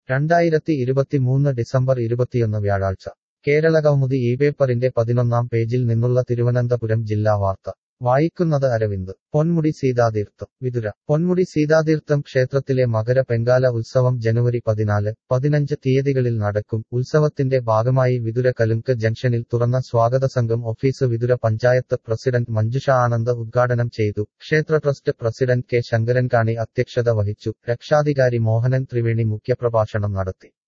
രണ്ടായിരത്തി ഇരുപത്തിമൂന്ന് ഡിസംബർ ഇരുപത്തിയൊന്ന് വ്യാഴാഴ്ച കേരളകൗമുദി ഈ പേപ്പറിന്റെ പതിനൊന്നാം പേജിൽ നിന്നുള്ള തിരുവനന്തപുരം ജില്ലാ വാർത്ത വായിക്കുന്നത് അരവിന്ദ് പൊന്മുടി സീതാതീർത്ഥം വിതുര പൊന്മുടി സീതാതീർത്ഥം ക്ഷേത്രത്തിലെ മകര പെങ്കാല ഉത്സവം ജനുവരി പതിനാല് പതിനഞ്ച് തീയതികളിൽ നടക്കും ഉത്സവത്തിന്റെ ഭാഗമായി വിതുര കലുങ്ക് ജംഗ്ഷനിൽ തുറന്ന സ്വാഗത സംഘം ഓഫീസ് വിതുര പഞ്ചായത്ത് പ്രസിഡന്റ് മഞ്ജുഷ ആനന്ദ് ഉദ്ഘാടനം ചെയ്തു ക്ഷേത്ര ട്രസ്റ്റ് പ്രസിഡന്റ് കെ ശങ്കരൻകാണി അധ്യക്ഷത വഹിച്ചു രക്ഷാധികാരി മോഹനൻ ത്രിവേണി മുഖ്യപ്രഭാഷണം നടത്തി